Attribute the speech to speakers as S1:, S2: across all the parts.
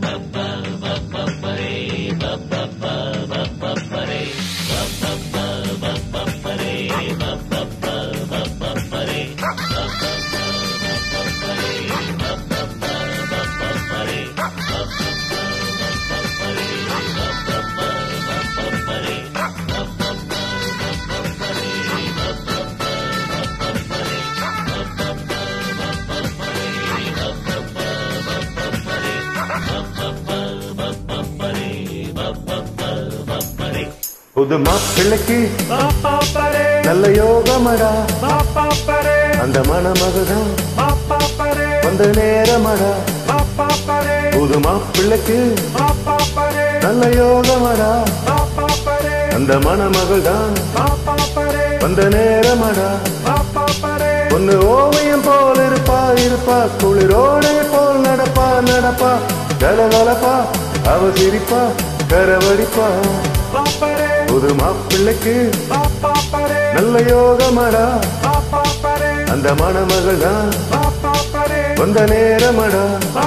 S1: புது மாப்பிள்ளைக்கு நல்ல யோகமடா அந்த மணமகதான் வந்த நேரமடா புது மாப்பிள்ளைக்கு நல்ல யோகமடா அந்த மணமகள் தான் வந்த நேரமடா ஒன்னு ஓவியம் போல் இருப்பா இருப்பா குளிரோடே போல் நடப்பா நடப்பா கலகலப்பா அவ சிரிப்பா கரவடிப்பா புது மாப்பிள்ளைக்கு நல்ல யோகமடா அந்த மணமகள் தான் வந்த நேரமடா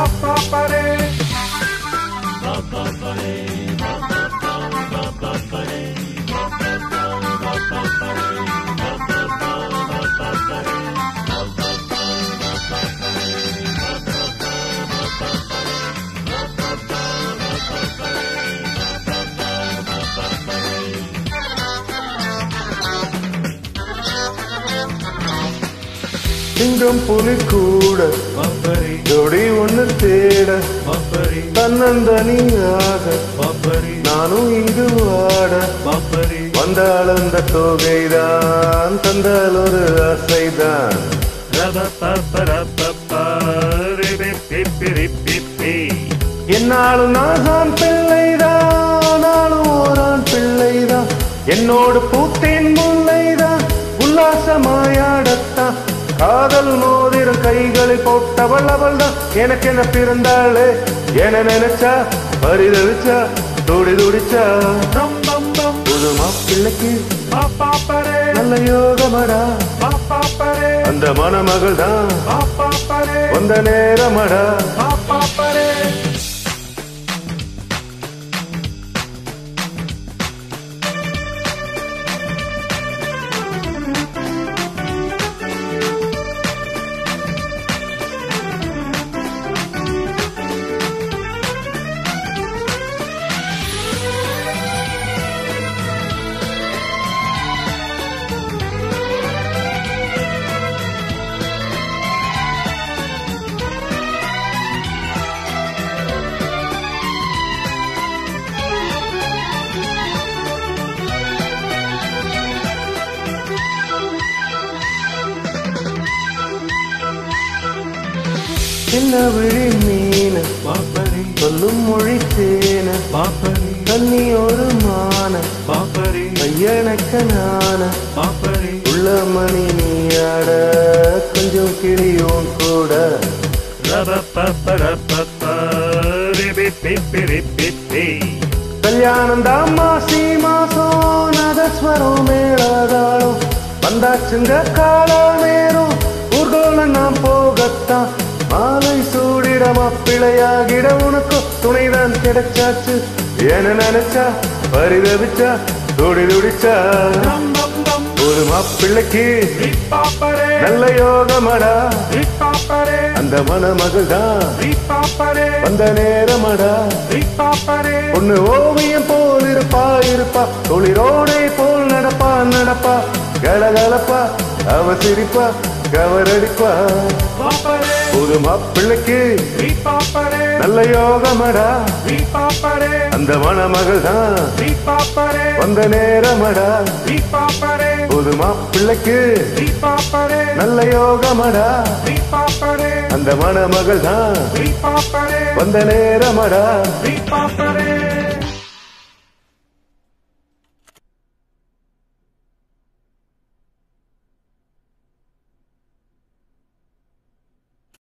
S1: சிங்கம் புலி கூட ஜோடி ஒண்ணு தேட தன்னந்தனியாக நானும் இங்கு வாட வந்தால் அந்த தொகைதான் தந்தால் ஒரு ஆசைதான் என்னாலும் நான் பிள்ளைதான் நானும் ஓரான் பிள்ளைதான் என்னோடு பூத்தேன் முல்லைதான் உல்லாசமாயாடத்தான் காதல் மோதிரம் கைகளில் போட்டவள் அவள் தான் எனக்கு என்ன பிறந்தாளே என நினைச்சா பரிதவிச்சா துடி துடிச்சா புது மாப்பிள்ளைக்கு நல்ல யோகமடா அந்த மணமகள் தான் வந்த நேரமடா சின்ன விழி மீன சொல்லும் மொழி தேன தண்ணி ஒரு மான பையனக்க நான உள்ள மணி நீயாட கொஞ்சம் கிளியும் கூட கல்யாணம் தான் மாசி மாசம் நதஸ்வரம் மேளதாளம் வந்தாச்சுங்க கால நேரம் ஊர்கோல நாம் போகத்தான் மாலை சூடிட மாப்பிள்ளையாகிட உனக்கு துணைதான் கிடைச்சாச்சு என நினைச்சா பரிதவிச்சா துடி துடிச்சா ஒரு மாப்பிள்ளைக்கு நல்ல யோகமடா அந்த மணமகள் தான் வந்த நேரமடா ஒண்ணு ஓவியம் போல் இருப்பா இருப்பா தொழிலோடே போல் நடப்பா நடப்பா கலகலப்பா அவ சிரிப்பா கவரடிப்பா புது மாப்பிள்ளைக்கு நல்ல யோகமடா அந்த மணமகள் தான் வந்த நேரமடா புது மாப்பிள்ளைக்கு நல்ல யோகமடா அந்த மணமகள் தான் வந்த நேரமடா